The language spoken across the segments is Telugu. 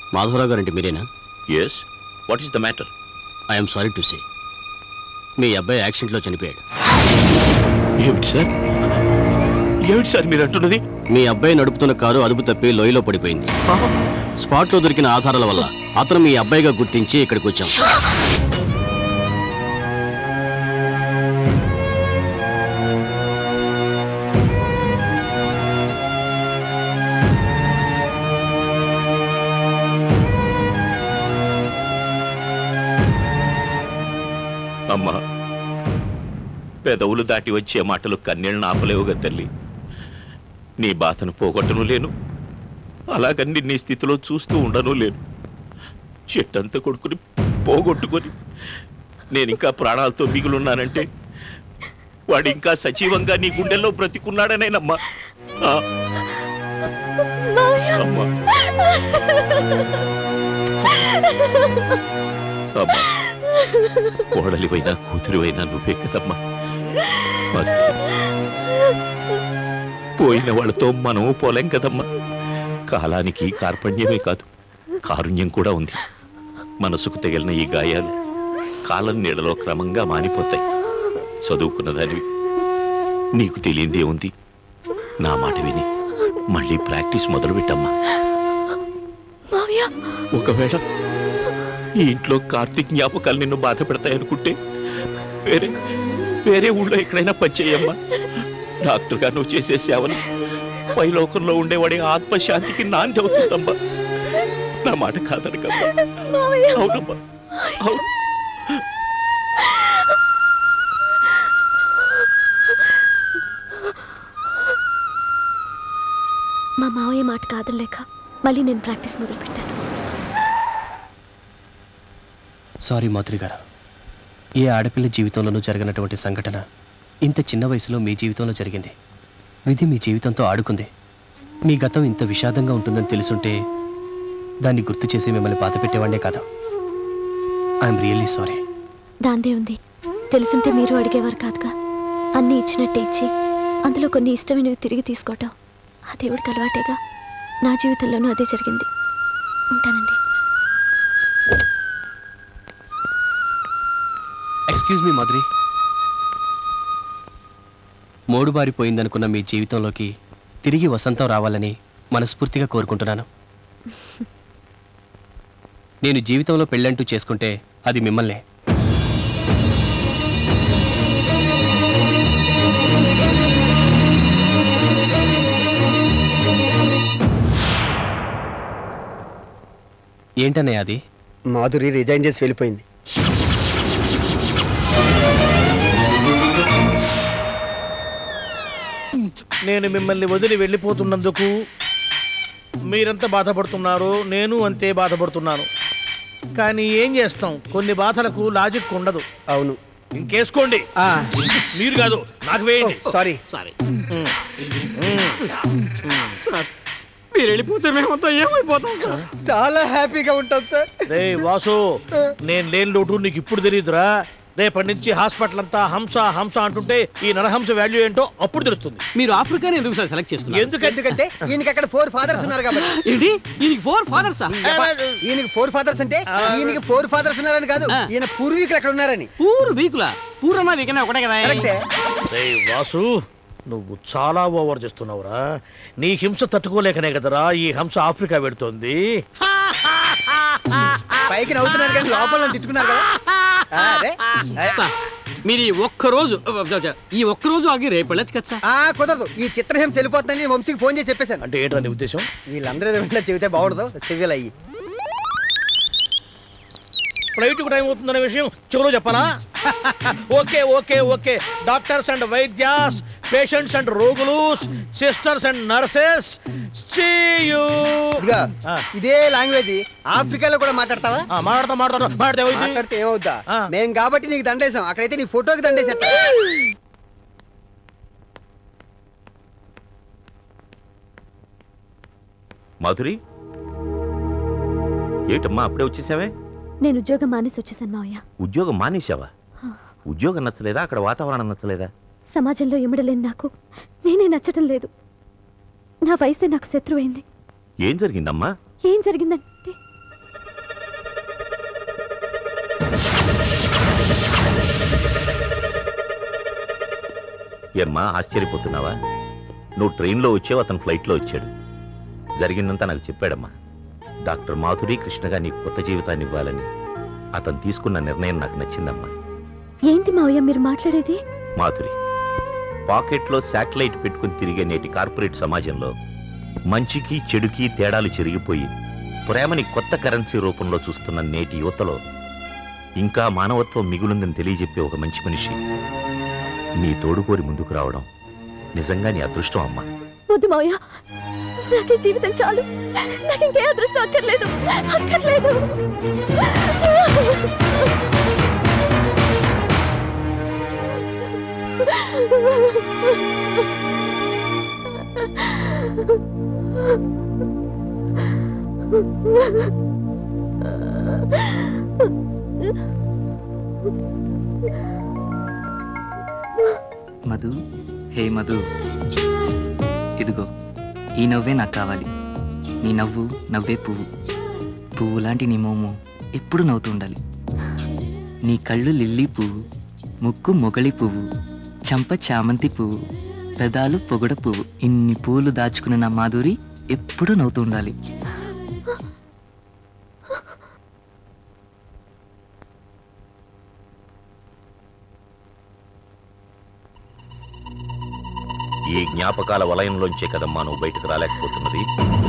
మాధవరావు గారంటే మీరేనా yes what is the matter I'm sorry to say మీ అబ్బాయి యాక్సిడెంట్లో చనిపోయాడు ఏమిటి సార్ ఏమిటి సార్ మీరు అంటున్నది మీ అబ్బాయి నడుపుతున్న కారు అదుపు తప్పి లోయలో పడిపోయింది స్పాట్లో దొరికిన ఆధారాల వల్ల అతను మీ అబ్బాయిగా గుర్తించి ఇక్కడికి వచ్చాం అమ్మా పెదవులు దాటి వచ్చే మాటలు కన్నీళ్ళని ఆపలేవుగా తల్లి నీ బాధను పోగొట్టను లేను అలాగని నీ స్థితిలో చూస్తూ ఉండను లేను చెట్టంతా కొడుకుని పోగొట్టుకొని నేను ఇంకా ప్రాణాలతో మిగులున్నానంటే వాడు ఇంకా సజీవంగా నీ గుండెల్లో బ్రతికున్నాడనేనమ్మా ఆ, అమ్మా అమ్మా కోడలివైనా కూతురివైనా నువ్వే కదమ్మా మరి పోయిన వాళ్ళతో మనము పోలేం కదమ్మా కాలానికి కార్పణ్యమే కాదు కారుణ్యం కూడా ఉంది మనసుకు తగిలిన ఈ గాయాలు కాలం నీడలో క్రమంగా మానిపోతాయి చదువుకున్న దానివి నీకు తెలియందే ఉంది నా మాట విని మళ్ళీ ప్రాక్టీస్ మొదలుపెట్టమ్మా మావయ్య ఒకవేళ ఈ ఇంట్లో కార్తీక్ జ్ఞాపకాలు నిన్ను బాధ పెడతాయనుకుంటే వేరే వేరే ఊళ్ళో ఎక్కడైనా పనిచేయమ్మా డాక్టర్గా నువ్వు చేసే సేవలు పైలోకంలో ఉండేవాడి ఆత్మశాంతికి నాంది అవుతుందమ్మా నా మాట కాదనకమ్మా మావయ్య అవునమ్మా అవును మా మావయ్య మాట కాదనలేక మళ్ళీ నేను ప్రాక్టీస్ మొదలుపెట్టాను సారీ మాధురి గారు ఏ ఆడపిల్ల జీవితంలోనూ జరగనటువంటి సంఘటన ఇంత చిన్న వయసులో మీ జీవితంలో జరిగింది విధి మీ జీవితంతో ఆడుకుంది మీ గతం ఇంత విషాదంగా ఉంటుందని తెలుసుంటే దాన్ని గుర్తు చేసి మిమ్మల్ని బాధ పెట్టేవాడే కాదు ఐఎమ్ రియల్లీ సారీ దాందే ఉంది తెలుసుంటే మీరు అడిగేవారు కాదుగా అన్నీ ఇచ్చినట్టే ఇచ్చి అందులో కొన్ని ఇష్టమైనవి తిరిగి తీసుకోవటం ఆ దేవుడికి అలవాటేగా నా జీవితంలోనూ అదే జరిగింది ఉంటానండి ఎక్స్క్యూజ్ మీ మాధురి మోడు బారిపోయిందనుకున్న మీ జీవితంలోకి తిరిగి వసంతం రావాలని మనస్ఫూర్తిగా కోరుకుంటున్నాను నేను జీవితంలో పెళ్ళంటూ చేసుకుంటే అది మిమ్మల్నే ఏంటన్నయ్య అది మాధురి రిజైన్ చేసి వెళ్ళిపోయింది నేను మిమ్మల్ని వదిలి వెళ్ళిపోతున్నందుకు మీరెంత బాధపడుతున్నారో నేను అంతే బాధపడుతున్నాను కానీ ఏం చేస్తాం కొన్ని బాధలకు లాజిక్ ఉండదు అవును ఇంకేసుకోండి మీరు కాదు నాకు వేయండి సారీ సారీ మీరు వెళ్ళిపోతే మేమంతా ఏమైపోతాం సార్ చాలా హ్యాపీగా ఉంటాం సార్ రే వాసు నేను లేని లోటు నీకు ఇప్పుడు తెలియదురా రేపటి నుంచి హాస్పిటల్ అంతా హంస హంస అంటుంటే ఈ నరహంస వాల్యూ ఏంటో అప్పుడు తెలుస్తుంది మీరు ఆఫ్రికాని ఎందుకు సార్ సెలెక్ట్ చేసుకున్నారు ఎందుకంటే ఎందుకంటే ఈయనకి అక్కడ ఫోర్ ఫాదర్స్ ఉన్నారు కాబట్టి ఏంటి ఈయనకి ఫోర్ ఫాదర్సా ఈయనకి ఫోర్ ఫాదర్స్ అంటే ఈయనకి ఫోర్ ఫాదర్స్ ఉన్నారని కాదు ఆ. ఈయన పూర్వీకులు అక్కడ ఉన్నారని పూర్ వీకుల పూరన్నా వీకనే ఒకటే కదా కరెక్టే రేయ్ వాసు నువ్వు చాలా ఓవర్ చేస్తున్నావురా నీ హింస తట్టుకోలేకనే కదరా ఈ హంస ఆఫ్రికా పెడుతోంది పైకి నవ్వుతున్నారు కానీ లోపల నన్ను తిట్టుకున్నారు కదా ఆ, అరే, అరే. సార్, మీరు ఈ ఒక్క రోజు ఈ ఒక్క రోజు ఆగి రేపు వెళ్ళచ్చు కదా సార్ ఆ కుదరదు ఈ చిత్రహింస వెళ్ళిపోతుందని నేను వంశీకి ఫోన్ చేసి చెప్పేశాను అంటే ఏంట్రా నీ ఉద్దేశం వీళ్ళందరూ ఏదో చెబితే బాగుండదు సివిల్ అయ్యి ఫ్లైట్ టైం అవుతుందనే విషయం చెవులో చెప్పాలా okay okay okay doctors and వైద్యాస్ పేషెంట్స్ అండ్ రోగులు సిస్టర్స్ అండ్ నర్సెస్ ఇదిగా ఇదే లాంగ్వేజ్ ఆఫ్రికాలో కూడా మాట్లాడతావా మాట్లాడతా మాట్లాడతా మాట్లాడితే ఏమైంది? మాట్లాడితే ఏమవుద్దా ఆ. మేం కాబట్టి నీకు దండేసాం అక్కడైతే నీ ఫోటోకి దండేసేట మాధురి ఏటమ్మా అప్పుడే వచ్చేసావే నేను ఉద్యోగం మానేసి వచ్చేసాను మావయ్య ఉద్యోగం మానేశావా ఉద్యోగం నచ్చలేదా అక్కడ వాతావరణం నచ్చలేదా సమాజంలో ఇమ్మడలేని నాకు నేనే నచ్చటం లేదు నా వయసే నాకు శత్రువైంది ఏం జరిగిందమ్మా ఏం జరిగిందంటే ఏమ్మా ఆశ్చర్యపోతున్నావా నువ్వు ట్రైన్లో వచ్చావు అతను ఫ్లైట్లో వచ్చాడు జరిగిందంతా నాకు చెప్పాడమ్మా డాక్టర్ మాధురి కృష్ణగా నీకు కొత్త జీవితాన్ని ఇవ్వాలని అతను తీసుకున్న నిర్ణయం నాకు నచ్చిందమ్మా ఏంటి మావయ్య మీరు మాట్లాడేది మాధురి పాకెట్లో శాటిలైట్ పెట్టుకుని తిరిగే నేటి కార్పొరేట్ సమాజంలో మంచికి చెడుకి తేడాలు చెరిగిపోయి ప్రేమని కొత్త కరెన్సీ రూపంలో చూస్తున్న నేటి యువతలో ఇంకా మానవత్వం మిగులుందని తెలియజెప్పే ఒక మంచి మనిషి నీ తోడుకోరి ముందుకు రావడం నిజంగా నీ అదృష్టం అమ్మా వద్దు మావయ్య నాకే జీవితం చాలు నాకు ఇంకే అదృష్టం అక్కర్లేదు అక్కర్లేదు మధు హే మధు ఇదిగో ఈ నవ్వే నాకు కావాలి నీ నవ్వు నవ్వే పువ్వు పువ్వు లాంటి నీ మోము ఎప్పుడు నవ్వుతూ ఉండాలి నీ కళ్ళు లిల్లీ పువ్వు ముక్కు మొగలి పువ్వు చంప చామంతి పువ్వు పెదాలు పొగడ పువ్వు ఇన్ని పువ్వులు దాచుకున్న నా మాధురి ఎప్పుడూ నవ్వుతూ ఉండాలి ఈ జ్ఞాపకాల వలయంలోంచే కదమ్మా నువ్వు బయటకు రాలేకపోతున్నది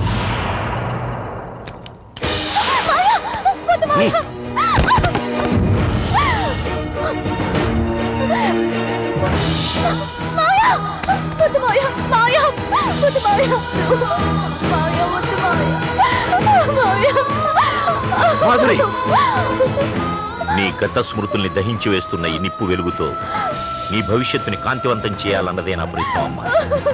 వద్దు మావయ్య మావయ్య వద్దు మావయ్య మావయ్య వద్దు మావయ్య మావయ్య మాధురి! నీ గత స్మృతుల్ని దహించి వేస్తున్న ఈ నిప్పు వెలుగుతో నీ భవిష్యత్తుని కాంతివంతం చేయాలన్నదే నా ప్రయత్నం అమ్మా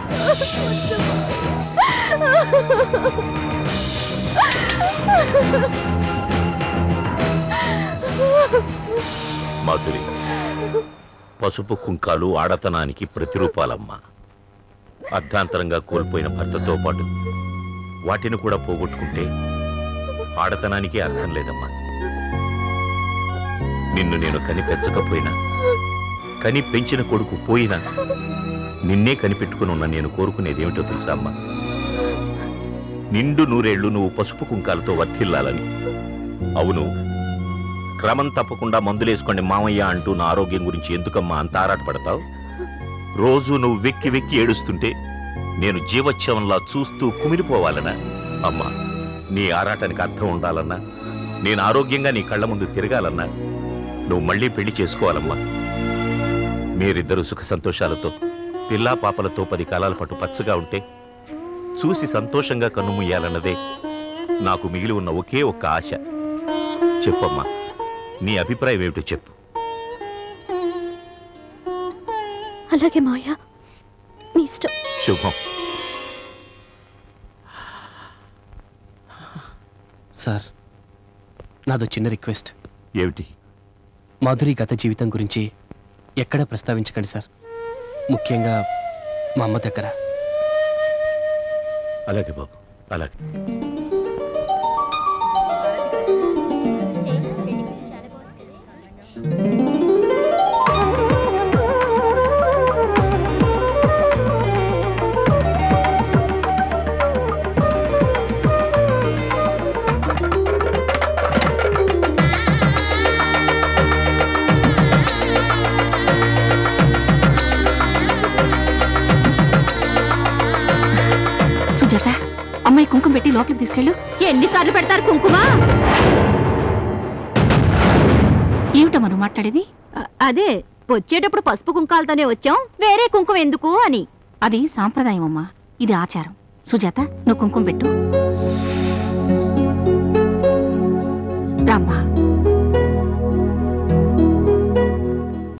మాధురి పసుపు కుంకాలు ఆడతనానికి ప్రతిరూపాలమ్మా అర్ధాంతరంగా కోల్పోయిన భర్తతో పాటు వాటిని కూడా పోగొట్టుకుంటే ఆడతనానికి అర్థం లేదమ్మా నిన్ను నేను కని పెంచకపోయినా కని పెంచిన కొడుకు పోయినా నిన్నే కనిపెట్టుకుని ఉన్న నేను కోరుకునేది ఏమిటో తెలుసా అమ్మా నిండు నూరేళ్లు నువ్వు పసుపు కుంకాలతో వర్ధిల్లాలని అవును క్రమం తప్పకుండా మందులేసుకోండి మామయ్య అంటూ నా ఆరోగ్యం గురించి ఎందుకమ్మా అంత ఆరాటపడతావు రోజు నువ్వు వెక్కి వెక్కి ఏడుస్తుంటే నేను జీవోత్సవంలా చూస్తూ కుమిలిపోవాలనా అమ్మా నీ ఆరాటానికి అర్థం ఉండాలన్నా నేను ఆరోగ్యంగా నీ కళ్ళ ముందు తిరగాలన్నా నువ్వు మళ్ళీ పెళ్లి చేసుకోవాలమ్మా మీరిద్దరూ సుఖ సంతోషాలతో పిల్లా పాపలతో పది కాలాల పాటు పచ్చగా ఉంటే చూసి సంతోషంగా కన్నుముయ్యాలన్నదే నాకు మిగిలి ఉన్న ఒకే ఒక్క ఆశ చెప్పమ్మా నీ అభిప్రాయం ఏమిటో చెప్పు అలాగే మావయ్య మీ ఇష్టం శుభం సార్ నాదో చిన్న రిక్వెస్ట్ ఏమిటి మాధురి గత జీవితం గురించి ఎక్కడా ప్రస్తావించకండి సార్ ముఖ్యంగా మా అమ్మ దగ్గర అలాగే బాబు అలాగే సుజాత అమ్మాయి కుంకుమ పెట్టి లోపలికి తీసుకెళ్ళు ఎన్నిసార్లు పెడతారు కుంకుమ ఏమిటో మనం మాట్లాడేది అదే వచ్చేటప్పుడు పసుపు కుంకాలతోనే వచ్చాం వేరే కుంకుమ ఎందుకు అని అది సాంప్రదాయం అమ్మా ఇది ఆచారం సుజాత నువ్వు కుంకుమ పెట్టు రామ్మా